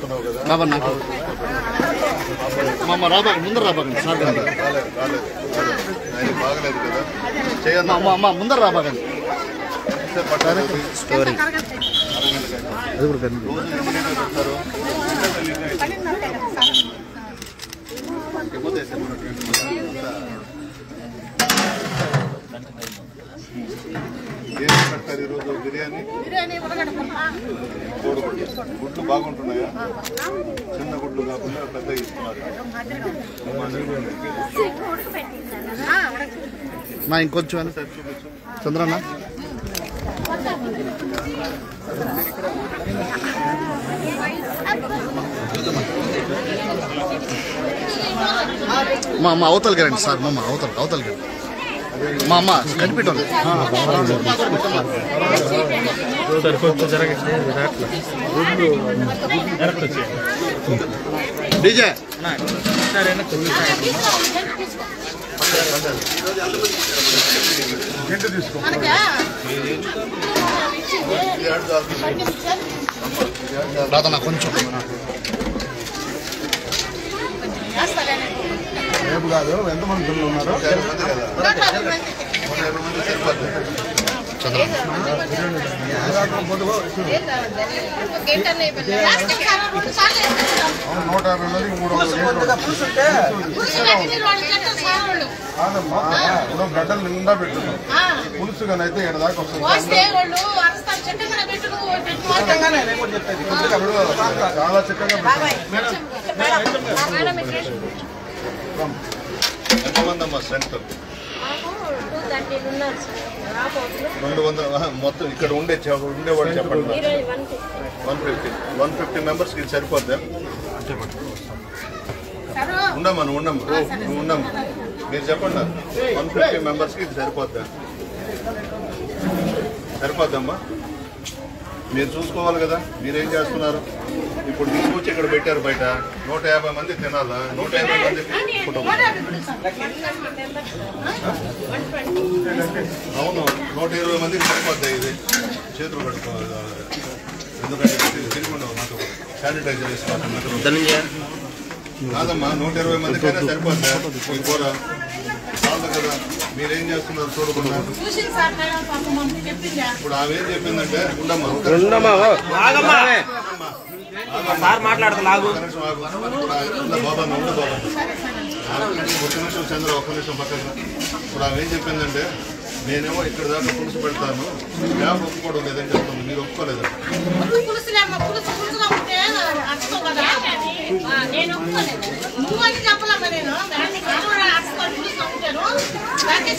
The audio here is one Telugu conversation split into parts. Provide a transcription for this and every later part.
వస్తున్నావు కదా బాబా నాకు మా రాబాక ముందర రాబాకండి సార్ గారు. రాలేదు రాలేదు రాలేదు ఆయన బాగలేదు కదా చేయన్న మా మా- మా ముందర రాబాకండి ఎంతసేపు పట్టాలి? స్టోరీ అరగంట కాదు. అది కూడా కనిపి రోజు ఎన్ని గంటలకు వస్తారు? లేకపోతే ఏం పెడతారు ఈరోజు బిర్యానీ కోడిగుడ్లు గుడ్లు బాగుంటున్నాయా చిన్న గుడ్లు కాకుండా పెద్ద ఇస్తున్నారు మా ఇంకొంచెం వెనక. చంద్రన్న మా అమ్మ అవతలకి రండి సార్ మా అమ్మ అవతల అవతలకి రండి. మా అమ్మ కనిపెట్టాలి డీజే రాదన్న కొంచెం రేపు కాదు ఎంతమంది పిల్లలు ఉన్నారు నూట యాభై మంది సరిపోతుంది అవును, నూట యాభై మందికి మూడు వందల లీటర్లు కాదమ్మా ఇప్పుడు గడ్డలు నిండా పెట్టున్నాం పులుసు కానీ అయితే ఏడు దాకా వస్తుంది ఇప్పుడు చాలా చక్కగా పెట్టాం. ఎంతమంది అమ్మా స్ట్రెంత్ రెండు వందల ఆహా, మొత్తం ఇక్కడ ఉండే చె- ఉండేవాడు చెప్పండి వన్ ఫిఫ్టీ వన్ ఫిఫ్టీ మెంబర్స్కి ఇది సరిపోద్దా ఉండమ్మా నువ్వు ఉండమ్మా నువ్వు ఉండమ్మా మీరు చెప్పండి నాకు వన్ ఫిఫ్టీ మెంబర్స్కి ఇది సరిపోద్దా సరిపోద్దమ్మా మీరు చూసుకోవాలి కదా మీరేం చేస్తున్నారు ఇప్పుడు తీసుకొచ్చి ఇక్కడ పెట్టారు బయట నూట యాభై మంది తినాలా నూట యాభై మంది అవును నూట ఇరవై మందికి సరిపోద్దా ఇది చేతులు కట్టుకోవాలి ఎందుకంటే ఇది తిరిగి ఉండవు మాకు శానిటైజర్ వేసుకోవాలి కాదమ్మా నూట ఇరవై మందికైనా సరిపోద్దా ఈ కూర చాలు కదా మీరేం చేస్తున్నారు చూడకుండా ఇప్పుడు ఆమె ఏం చెప్పిందంటే ఉండమ్మా ఒక్క నిమిషం. సార్ మాట్లాడతా లాగు ఒక్క నిమిషం ఆగు. ఉండు బాబా ఉండు బాబా ఒక్క నిమిషం చంద్ర ఒక్క నిమిషం పక్కన ఇప్పుడు ఆమె ఏం చెప్పిందంటే నేనేమో ఇక్కడ దాకా పులుసు పెడతాను ల్యాబ్ ఒప్పుకోవడం లేదని చెప్తుంది మీరు ఒప్పుకోలేదు నువ్వని చెప్పలేమ్మా నేను అడుచుకొని పులుసు ఉంటాను దాకే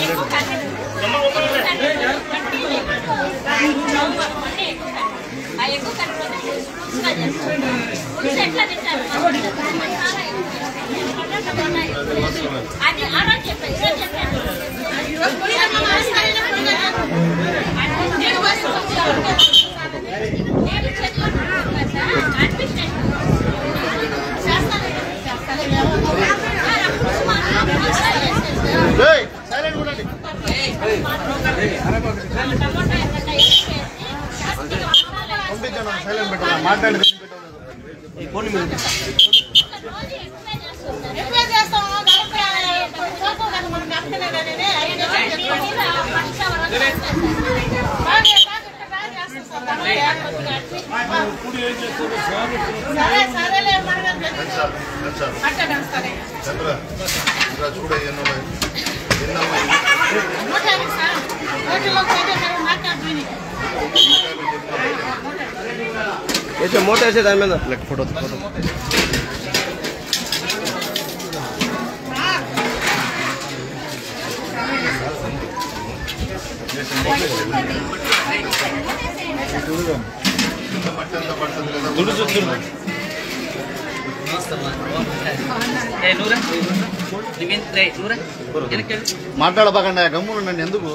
అది ఆరోగ్య చెప్పాను ఈరోజు చెప్పాను నేను చదివాను అడ్మిషన్ ఏయ్, సైలెంట్ ఉండండి. పంపించాను సైలెంట్ పెట్టాలి మాట్లాడి ఎక్కువ చేస్తాము సోపు కదా మనం మెత్తనేదని ఐదు సరే సరేలే మనగా చాలు చాలు అట్ట పెంచుతానే చంద్ర ఇంకా చూడ ఎన్నో ఎన్నమ్మా నూట యాభై సార్ రోడ్లో పోతే మనం మాట్లాడుతుంది వేసే మూట వేసే దాని మీద లెక్క ఫోటో ఫోటో మట్టంతా పడుతుంది కదా మాట్లాడబాకండి గమ్మున ఉండండి ఎందుకు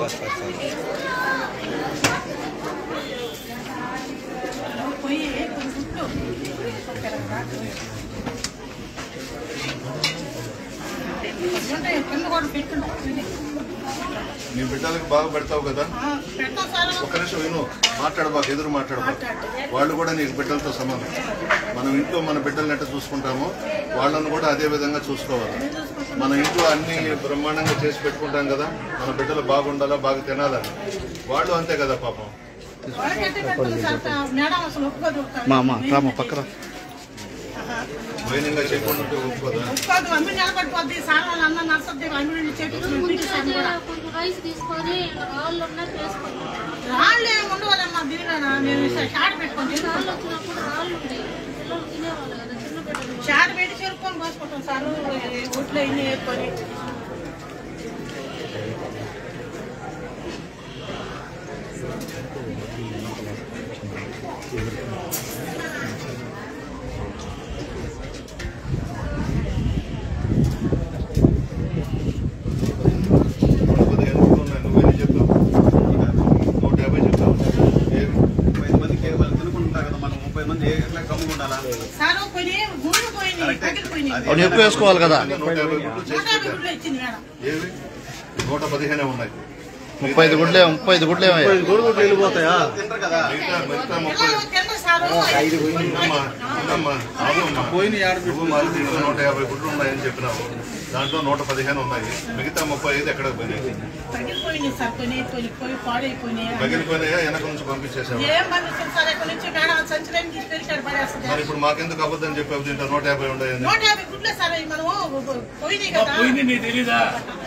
కింద కూడా పెట్టుకుంటాం నీ బిడ్డలకు బాగా పెడతావు కదా ఆ, పెడతాం సార్ ఒక్క నిమిషం విను మాట్లాడబాకు ఎదురు మాట్లాడబాకు వాళ్ళు కూడా నీకు బిడ్డలతో సమానం మనం ఇంట్లో మన బిడ్డల్ని ఎట్లా చూసుకుంటామో వాళ్ళని కూడా అదే విధంగా చూసుకోవాలి మన ఇంట్లో అన్ని బ్రహ్మాండంగా చేసి పెట్టుకుంటాం కదా మన బిడ్డలు బాగుండాలా బాగా తినాలని వాళ్ళు అంతే కదా పాపం వాళ్ళకైతే పెడతాం సార్ మేడం అసలు ఒప్పుకోదు మా అమ్మ రామ పక్కన మైనంగా చేయకుండా ఉంటే ఒప్పుకోదా ఒప్పుకోదు అమ్మి నిలబడిపోద్ది సార్ వాళ్ళ అన్న నర్సద్ది అమ్మి నుండి చేపించుకుని కొంచెం రైస్ తీసుకొని రాళ్ళు ఉన్నట్టు వేసుకుంటాం రాళ్ళు ఏమి ఉండవాలమ్మా దీనిలోనా నేను షాట్ పెట్టుకొని రాళ్ళు వచ్చినప్పుడు రాళ్ళు ఉంటాయి పిల్లలు తినేవాళ్ళు కదా చిన్న బిడ్డలు షాట్ పెట్టి చెరుపుకొని పోసుకుంటాం సార్ ఒట్లో ఇన్ని వేసుకొని నూట పదిహేను గుడ్లు ఉన్నాయి నువ్వేం చెప్పావు నూట యాభై చెప్పావు ఏమి? ముప్పై ఐదు మందికి వాళ్ళు తినుకుంటారు కదా మనం ముప్పై మంది ఎట్లా కమ్ముకుండాలా సార్ పోయి ముందు పోయినాయి తగ్గిపోయినాయి అవును ఎక్కువ వేసుకోవాలి కదా నూట యాభై గుడ్లు చేసి నూట యాభై పెట్టాను. గుడ్లు ఇచ్చింది మేడం ఏవి నూట పదిహేనే ఉన్నాయి ముప్పై ఐదు గుడ్లే ముప్పై ఐదు గుడ్లే గొడుగుట్లు వెళ్ళిపోతాయా తింటారు కదా మిగతా మిగతా ముప్పై పిల్లలు తింటారు సార్ ఉందమ్మా, ఉందమ్మా, ఆగమ్మా. నువ్వు మరి దీంట్లో నూట యాభై గుడ్లు ఉన్నాయని చెప్పినావు దాంట్లో నూట పదిహేను ఉన్నాయి మిగతా ముప్పై ఐదు ఎక్కడ పోయినాయి తగ్గిపోయినాయి సార్ కొన్ని కొన్ని పోయి పాడైపోయినాయి పగిలిపోయినాయా వెనక నుంచి పంపించేసావు ఏం పంపిస్తుంది సార్ ఎక్కడి నుంచి మేడం సంచలనం తీసుకెళ్ళి ఇక్కడ పడేస్తుంది మరి ఇప్పుడు మాకెందుకు అబద్ధం చెప్పావు దీంట్లో నూట యాభై ఉన్నాయని నూట యాభై గుడ్లే సార్ అవి మనము పోయినాయి కదా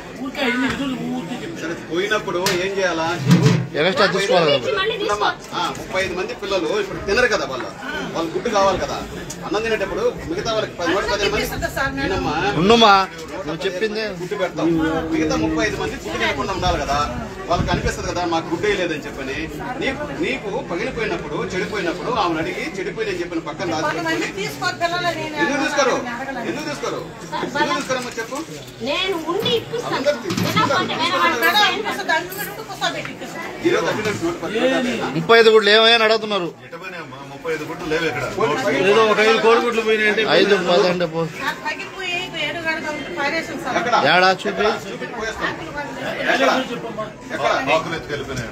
సరే పోయినప్పుడు ఏం చేయాలా ఎక్స్ట్రా తీసుకోవాలి కదా మళ్ళీ ఉండమ్మా, తీసుకోవచ్చు ఆ, ముప్పై ఐదు మంది పిల్లలు ఇప్పుడు తినరు కదా వాళ్ళు వాళ్ళు గుడ్డు కావాలి కదా అన్నం తినేటప్పుడు మిగతా వాళ్ళకి పది నూట పదిహేను మంది ఇస్తుంది సార్ మేడం తినమ్మా ఉండుమా నువ్వు చెప్పింది గుడ్డు పెడతాం మిగతా ముప్పై ఐదు మంది గుడ్డు తినకుండా ఉండాలి కదా వాళ్ళకి అనిపిస్తుంది కదా మాకు గుడ్డే లేదని చెప్పని నీకు నీకు పగిలిపోయినప్పుడు చెడిపోయినప్పుడు ఆమెను అడిగి చెడిపోయిందని చెప్పిన పక్కన రాసి కొంతమంది పెట్టుకొని తీసుకోరు పిల్లలు నేను ఎందుకు తీసుకోరు అడగలను. ఎందుకు తీసుకోరు ఎందుకు తీసుకోరమ్మా చెప్పు నేను ఉండి ఇప్పిస్తాను అందరు తినకపోతే వేరే వాళ్ళు మేడం పెడతాను. ఇంకొకసారి దాని మీద ఉండి కూర్చోబెట్టి ఇచ్చేస్తాను. ఈరోజు తగ్గినట్టు నూట పది రూపాయలేనా? ముప్పై ఐదు గుడ్లు ఏమయ్యా అడుగుతున్నారు ఎటపోయినాయమ్మా ముప్పై ఐదు గుడ్లు లేవు ఇక్కడ ఏదో ఒక ఐదు కోడిగుడ్లు పోయినాయంటే ఐదు పది అంటే పో నాకు తగ్గిపోయి ఏడు గడగా ఉంటే పారేసాను సార్ ఎక్కడ ఏడా చూపి చూపించి పోయేస్తాం ఎక్కడ? ఎక్కడ ఆకులు ఎత్తుకెళ్ళిపోయినాయి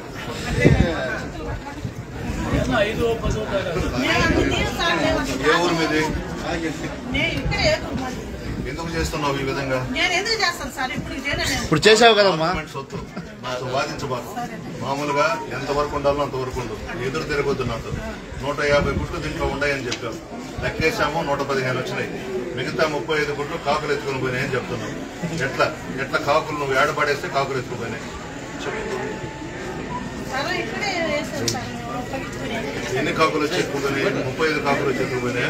మేము అంత తీరు సార్ మేము అంత ఏ ఊరు మీది నేను ఇక్కడే ఏదో మరి. ఎందుకు చేస్తున్నావు ఈ విధంగా నేను ఎందుకు చేస్తాను సార్ ఇప్పుడు చేయను నేను ఇప్పుడు చేసావు కదమ్మా గవర్నమెంట్ సొత్తు నాతో వాదించబాకు మామూలుగా ఎంతవరకు ఉండాలో అంతవరకు ఉండు ఎదురు తిరగొద్దు నాతో నూట యాభై గుట్లు దీంట్లో ఉన్నాయని చెప్పావు లెక్కేసాము నూట పదిహేను వచ్చినాయి మిగతా ముప్పై ఐదు గుట్లు కాకులు ఎత్తుకుని పోయినాయని చెప్తున్నావు ఎట్లా ఎట్లా కాకులు నువ్వు ఏడపడేస్తే కాకులు ఎత్తుకుపోయినాయి చెప్పు సార్ ఇక్కడే వేసాను సార్ మేము తగ్గిపోయినాయి. ఎన్ని కాకులు వచ్చి ఎత్తుకుపోయినాయి ముప్పై ఐదు కాకులు వచ్చి ఎత్తుకుపోయినాయి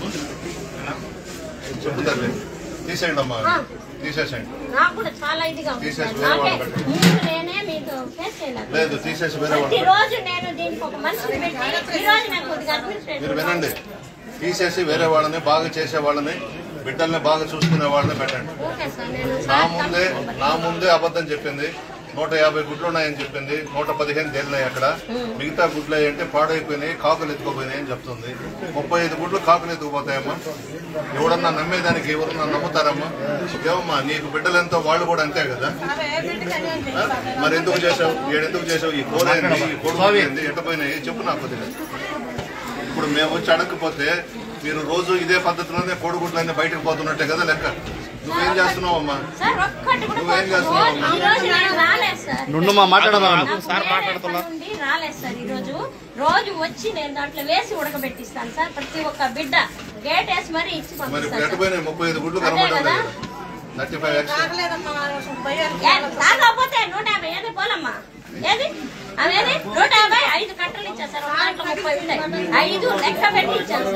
చెప్పు తల్లి తీసేయండి అమ్మా తీసేసేయండి నాకు కూడా చాలా ఇదిగా ఉంది తీసేసి సార్. వేరే నాకే వాళ్ళు పెట్టండి. ముందు నేనే మీకు ఫేస్ చేయలేదు లేదు తీసేసి వేరే వాళ్ళు ప్రతిరోజు నేను దీనికి ఒక మనిషిని పెట్టి ఈ రోజు నాకు కొద్దిగా మీరు అడ్మినిస్ట్రేషన్ వినండి తీసేసి వేరే వాళ్ళని బాగా చేసే వాళ్ళని బిడ్డల్ని బాగా చూసుకునే వాళ్ళని పెట్టండి ఓకే సార్ నేను నా సార్ ముందే నా ముందే అబద్ధం చెప్పింది నూట యాభై గుడ్లు ఉన్నాయని చెప్పింది నూట పదిహేను తేలినాయి అక్కడ మిగతా గుడ్లు అంటే పాడైపోయినాయి కాకులు ఎత్తుకుపోయినాయి అని చెప్తుంది ముప్పై ఐదు గుడ్లు కాకులు ఎత్తుకుపోతాయమ్మా ఎవడన్నా నమ్మేదానికి ఎవరన్నా నమ్ముతారమ్మా ఏమమ్మా నీకు బిడ్డలెంతో వాళ్ళు కూడా అంతే కదా సార్ ఏ బిడ్డకి అదే ఉంది ఆ? సార్. మరి ఎందుకు చేసావు ఏడెందుకు చేసావు ఈ కూర ఏంది ఈ కొడుకు ఏంది ఎట్టపోయినాయి చెప్పు నాకు కొద్దిగా ఇప్పుడు మేము వచ్చి అడగకపోతే మీరు రోజు ఇదే పద్ధతిలోనే కోడిగుడ్లన్నీ బయటకు పోతున్నట్టే కదా లెక్క నువ్వేం చేస్తున్నావు అమ్మా సార్ ఒక్కటి కూడా నువ్వేం రోజు చేస్తున్నావు? ఈ రోజు నేను రాలేదు సార్ నుండుమా మాట్లాడదాం నాకు వేరే పని ఉండి రాలేదు సార్ ఈ రోజు రోజు వచ్చి నేను దాంట్లో వేసి ఉడకబెట్టిస్తాను సార్ ప్రతి ఒక్క బిడ్డ గేట్ వేసి మరీ ఇచ్చి మరి ఇప్పుడు పంపిస్తాను సార్. ఎట్టపోయినాయి ముప్పై ఐదు గుడ్లు అదే కనబడడం కదా. లేదు థర్టీ ఫైవ్ ఎక్స్ట్రా తాగలేదమ్మా అసలు భయానికి ఏ, తాగకపోతే నూట యాభై ఏది పోలమ్మా ఏది అవేది నూట యాభై ఐదు కట్టలు ఇచ్చారు సార్ ఒక దాంట్లో ముప్పై ఉంటాయి ఐదు లెక్క పెట్టి ఇచ్చారు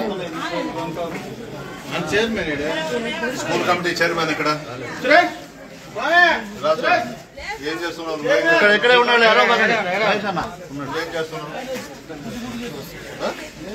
sir chairman school committee chairman ఇక్కడ రాజు ఏం చేస్తున్నావు నువ్వు? ఇక్కడ ఇక్కడే ఉన్నాడు ఎవరో ఒకరు. మహేష్ అన్న నువ్వేం చేస్తున్నావు ఆ?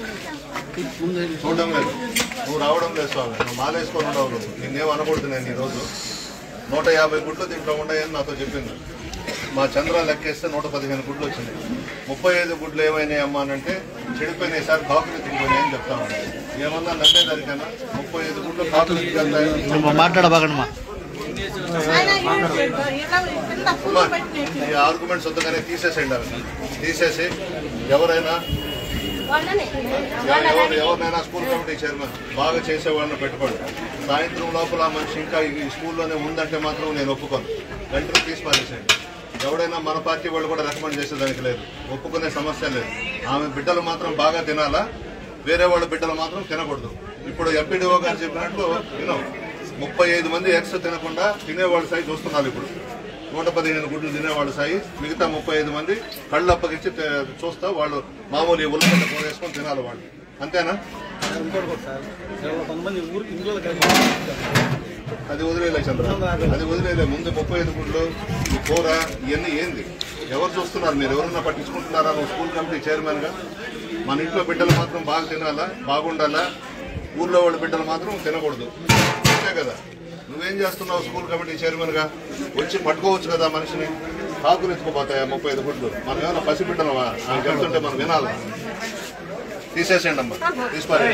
చూడడం లేదు నువ్వు రావడం లేదు స్వామి నువ్వు మాలేసుకొని ఉండవు నువ్వు నిన్నేం అనకూడదు నేను ఈరోజు నూట యాభై గుడ్లు దీంట్లో ఉన్నాయని నాతో చెప్పింది మా చంద్ర లెక్కేస్తే నూట పదిహేను గుడ్లు వచ్చినాయి ముప్పై ఐదు గుడ్లు ఏమైనాయి అమ్మా అని అంటే చెడిపోయినాయి సార్ కాకులు ఎత్తుకుపోయినాయి అని చెప్తా ఉన్నాను ఏమన్నా నమ్మేదానికన్నా ముప్పై ఐదు గుడ్లు కాకులు ఎత్తుకెళ్తాయని నువ్వు మాట్లాడబాకండి మా ఆయన ఇలా కింద పువ్వు పెట్టినట్టు ఈ ఆర్గ్యుమెంట్స్ వద్దగానే తీసేసేయండి అవి తీసేసి ఎవరైనా వాళ్ళనే ఎవరు ఎవరినైనా స్కూల్ కమిటీ చైర్మన్ బాగా చేసే వాళ్ళని పెట్టుకోండి సాయంత్రం లోపల ఆ మనిషి ఇంకా ఈ స్కూల్లోనే ఉందంటే మాత్రం నేను ఒప్పుకోను వెంటనే తీసి పారేసేయండి ఎవడైనా మన పార్టీ వాళ్ళు కూడా రికమెండ్ చేసేదానికి లేదు ఒప్పుకునే సమస్య లేదు ఆమె బిడ్డలు మాత్రం బాగా తినాలా వేరే వాళ్ళ బిడ్డలు మాత్రం తినకూడదు ఇప్పుడు ఎంపీడీఓ గారు చెప్పినట్లు యూనో ముప్పై ఐదు మంది ఎక్స్ తినకుండా తినేవాళ్ళ సైజ్ చూస్తున్నారు ఇప్పుడు నూట పదిహేను గుడ్లు తినేవాళ్ళు సాయి మిగతా ముప్పై ఐదు మంది కళ్ళు అప్పగించి తే- చూస్తా వాళ్ళు మామూలు ఈ ఉల్లగడ్డ కూర వేసుకొని తినాలి వాళ్ళు అంతేనా ఇంకోటి కూడా సార్ ఎవరో కొంతమంది ఊరు ఇంట్లో కలిసి అది వదిలేలే చంద్ర అది వదిలేలే ముందు ముప్పై ఐదు గుడ్లు ఈ కూర ఇవన్నీ ఏంది ఎవరు చూస్తున్నారు మీరు ఎవరన్నా పట్టించుకుంటున్నారా నువ్వు స్కూల్ కమిటీ చైర్మన్ గా మన ఇంట్లో బిడ్డలు మాత్రం బాగా తినాలా బాగుండాలా ఊర్లో వాళ్ళ బిడ్డలు మాత్రం తినకూడదు అంతే కదా నువ్వేం చేస్తున్నావు స్కూల్ కమిటీ చైర్మన్ గా వచ్చి పట్టుకోవచ్చు కదా మనిషిని కాకులు ఎత్తుకుపోతాయా ముప్పై ఐదు గుడ్లు మనం ఏమైనా పసి బిడ్డలమా ఆయన చెప్తుంటే మనం వినాలా తీసేసేయండి అమ్మా తీసిపారే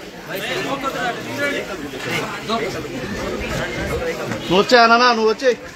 నువ్వు వచ్చాయనా నువ్వు వచ్చాయి